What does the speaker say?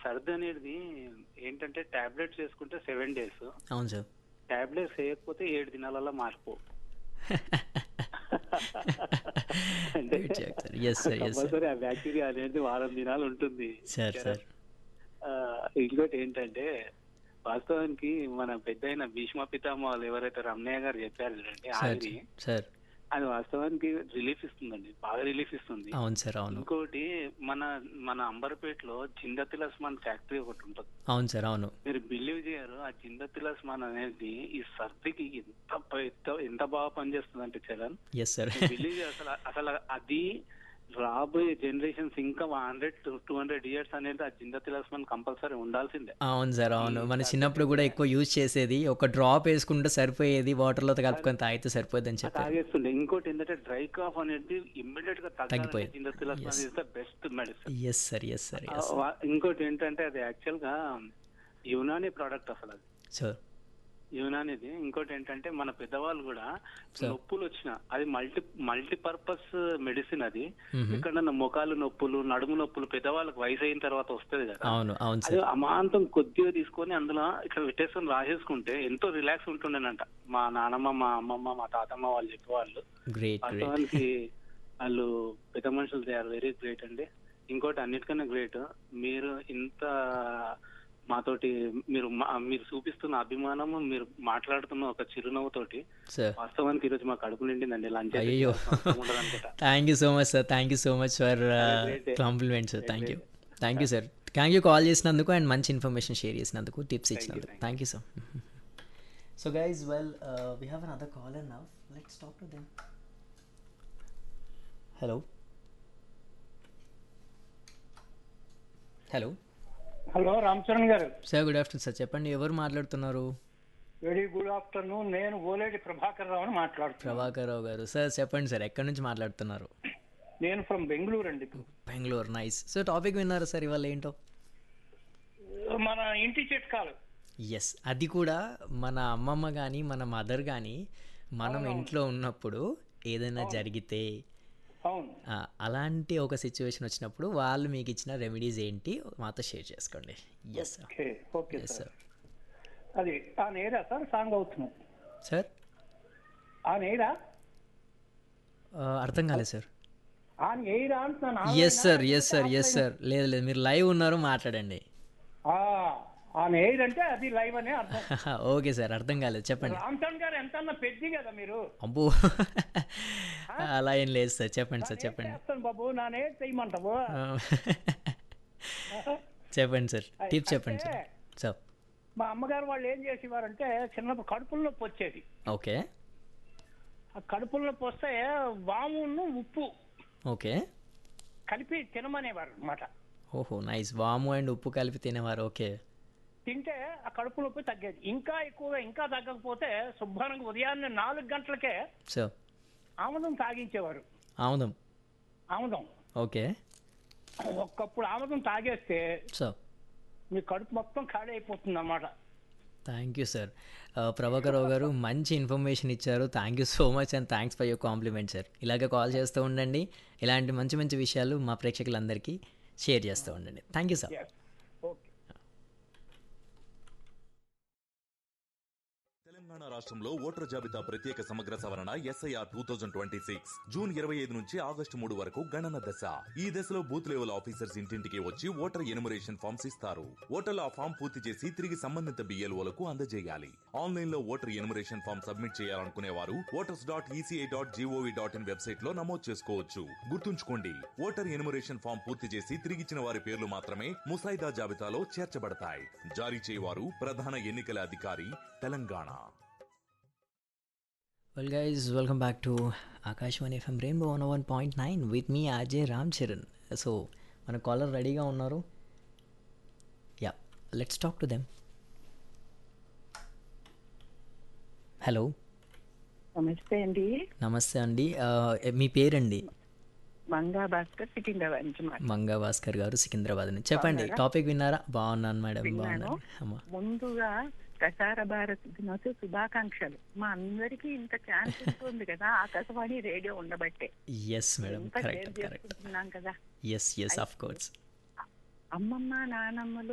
సర్ది అనేది ఏంటంటే టాబ్లెట్స్ వేసుకుంటే సెవెన్ డేస్ అవును సార్ టాబ్లెట్స్ వేయకపోతే ఏడు దినాలలో మారిపో అంటే Great joke, sir. Yes, sir. Yes, sir. Compulsory ఆ బ్యాక్టీరియా అనేది వారం దినాలు ఉంటుంది సార్ సార్ ఆ, ఇంకోటి ఏంటంటే వాస్తవానికి మన పెద్ద భీష్మ పితామహులు ఎవరైతే రమణయ్య గారు చెప్పారు చూడండి సార్ ఆవిరి సార్ అది వాస్తవానికి రిలీఫ్ ఇస్తుందండి బాగా రిలీఫ్ ఇస్తుంది అవును సార్ అవును ఇంకోటి మన మన అంబర్పేటలో జిందతిలస్మాన్ ఫ్యాక్టరీ ఒకటి ఉంటుంది అవును సార్ అవును మీరు బిలీవ్ చేయరు ఆ జిందతిలస్మాన్ అనేది ఈ సర్దికి ఎంత ప- ఎంత ఎంత బాగా పనిచేస్తుంది అంటే చరణ్ ఎస్ సార్ బిలీవ్ అసలు అసలు అది రాబోయే జనరేషన్స్ ఇంకా హండ్రెడ్ టూ హండ్రెడ్ ఇయర్స్ అనేది ఆ జిందతిలస్మాన్ కంపల్సరీ ఉండాల్సిందే అవును సార్ అవును మన చిన్నప్పుడు కూడా ఎక్కువ యూజ్ చేసేది ఒక డ్రాప్ వేసుకుంటే సరిపోయేది వాటర్లో కలుపుకొని తాగితే సరిపోద్ది అని చెప్పారు తాగేస్తుండే ఇంకోటి ఏంటంటే డ్రై కాఫ్ అనేది ఇమ్మీడియట్ గా తగ్గాలి తగ్గిపోయేది. Zinda Tilismath is the best medicine yes sir yes sir ఆ, ఎస్ వా- ఇంకోటి ఏంటంటే అది యాక్చువల్ గా యునాని ప్రోడక్ట్ అసలు అది సార్ యునానిది ఇంకోటి ఏంటంటే మన పెద్దవాళ్ళు కూడా Sir. నొప్పులు వచ్చిన అది మల్టీ మల్టీపర్పస్ మెడిసిన్ అది మ్మ్. ఎక్కడన్నా మొకాలు నొప్పులు నడుము నొప్పులు పెద్దవాళ్ళకి వయసు అయిన తర్వాత వస్తుంది కదా అవును అవును అది సార్ అమాంతం కొద్దిగా తీసుకొని అందులో ఇట్లా పెట్టేసుకొని రాసేసుకుంటే ఎంతో రిలాక్స్ ఉంటుండేనంట మా నానమ్మ మా అమ్మమ్మ మా తాతమ్మ వాళ్ళు చెప్పేవాళ్ళు గ్రేట్ గ్రేట్ వాస్తవానికి వాళ్ళు పెద్ద మనుషులు దే ఆర్ వెరీ గ్రేట్ అండి ఇంకోటి అన్నిటికన్నా గ్రేట్ మీరు ఇంత మాతోటి మీరు మా- మీరు చూపిస్తున్న అభిమానము మీరు మాట్లాడుతున్న ఒక చిరునవ్వుతోటి సార్ వాస్తవానికి ఈరోజు మా కడుపు నిండిందండి లంచ్ అయితే అయ్యో ఉండదు అనుకుంటా thank you so much sir thank you so much for great day. Compliment sir Great thank you day. Thank you sir thank you call చేసినందుకు అండ్ మంచి ఇన్ఫర్మేషన్ షేర్ చేసినందుకు టిప్స్ Thank you, ఇచ్చినందుకు thank thank you sir so guys well we have another caller now let's talk to them hello hello hello Ramcharan garu sir good afternoon sir చెప్పండి ఎవరు మాట్లాడుతున్నారు very good afternoon నేను ఓలేటి ప్రభాకర్ రావు అని మాట్లాడుతున్నాను ప్రభాకర్ రావు గారు sir చెప్పండి సార్ ఎక్కడి నుంచి మాట్లాడుతున్నారు నేను ఫ్రమ్ బెంగళూరు అండి బెంగళూరు నైస్ సో టాపిక్ విన్నారా సార్ ఇవాళ ఏంటో మన ఇంటి చిట్కాలు ఎస్ అది కూడా మన అమ్మమ్మ కానీ మన మదర్ కానీ మనం ఇంట్లో ఉన్నప్పుడు ఏదైనా జరిగితే అవును ఆ, అలాంటి ఒక సిచ్యువేషన్ వచ్చినప్పుడు వాళ్ళు మీకు ఇచ్చిన రెమెడీస్ ఏంటి మాతో షేర్ చేసుకోండి yes sir okay okay yes sir sir అది ఆ నేరా సార్ సాంగ్ అవుతున్నాం సార్ ఆ నేరా అర్థం కాలేదు సార్ ఆ నేరా అంటున్నాను yes sir yes sir yes sir లేదు లేదు మీరు లైవ్ ఉన్నారు మాట్లాడండి ఆ, ఆ నేర్ అంటే అది లైవ్ అనే అర్థం ఓకే సార్ అర్థం కాలేదు చెప్పండి రామచరణ్ గారు ఎంత పెద్ది కదా మీరు అబ్బో అలా ఏం లేదు సార్ చెప్పండి సార్ చెప్పండి చేస్తాను బాబు నా నేర్ చేయమంటావు ఆ, చెప్పండి సార్ టిప్స్ చెప్పండి సార్ సార్ మా అమ్మగారు వాళ్ళు ఏం చేసేవారంటే చిన్నప్పుడు కడుపులో నొప్పి వచ్చేది ఓకే ఆ కడుపులో నొప్పి వస్తే వామును ఉప్పు ఓకే కలిపి తినమనేవారు అనమాట ఓహో నైస్ వాము అండ్ ఉప్పు కలిపి తినేవారు ఓకే తింటే ఆ కడుపు నొప్పి తగ్గేది ఇంకా ఎక్కువగా ఇంకా తగ్గకపోతే శుభ్రంగా ఉదయాన్నే నాలుగు గంటలకే సో ఆముదం తాగించేవారు ఆముదం ఆముదం ఓకే ఒక్కప్పుడు ఆముదం తాగేస్తే సో మీ కడుపు మొత్తం ఖాళీ అయిపోతుంది అన్నమాట థ్యాంక్ యూ సార్ ప్రభాకర్ గారు మంచి ఇన్ఫర్మేషన్ ఇచ్చారు thank you so much and thanks for your compliment sir ఇలాగే కాల్ చేస్తూ ఉండండి ఇలాంటి మంచి మంచి విషయాలు మా ప్రేక్షకులందరికీ షేర్ చేస్తూ ఉండండి thank you sir okay Telangana రాష్ట్రంలో ఓటర్ జాబితా ప్రత్యేక సమగ్ర సవరణ SIR two thousand twenty six June ఇరవై ఐదు నుంచి ఆగస్టు మూడు వరకు గణన దశ ఈ దశలో బూత్ లెవెల్ ఆఫీసర్స్ ఇంటింటికి వచ్చి ఓటర్ ఎనుమరేషన్ ఫామ్స్ ఇస్తారు ఓటర్లు ఆ ఫామ్ పూర్తి చేసి తిరిగి సంబంధిత బిఎల్ఓలకు అందజేయాలి ఆన్లైన్ లో ఓటర్ ఎనుమరేషన్ ఫామ్ సబ్మిట్ చేయాలనుకునే వారు voters dot ECI dot G O V dot in website లో నమోదు చేసుకోవచ్చు గుర్తుంచుకోండి ఓటర్ ఎనుమరేషన్ ఫామ్ పూర్తి చేసి తిరిగిచ్చిన వారి పేర్లు మాత్రమే ముసాయిదా జాబితాలో చేర్చబడతాయి జారీ చేయవారు ప్రధాన ఎన్నికల అధికారి Telangana well guys welcome back to Akashvani FM rainbow one one point nine with me Ajay Ram Charan so మన కాలర్ రెడీగా ఉన్నారు yeah let's talk to them hello నమస్తే అండి నమస్తే అండి ఆ, మీ పేరండి మంగా భాస్కర్ సికింద్రాబాద్ నుంచి మాట్లాడుతున్నాను. మంగా భాస్కర్ గారు సికింద్రాబాద్ నుంచి చెప్పండి టాపిక్ విన్నారా బాగున్నాను మేడం విన్నాను బాగున్నాను అమ్మా ముందుగా ప్రసార భారత్ దినోత్సవ శుభాకాంక్షలు మా అందరికీ ఇంత ఛాన్స్ ఉంటుంది కదా ఆకాశవాణి రేడియో ఉండబట్టే ఎస్ మేడం ఇంత షేర్ కరెక్ట్ కరెక్ట్ చేసుకుంటున్నాం కదా ఎస్ ఎస్ ఆఫ్ కోర్స్ అమ్మమ్మ నానమ్మలు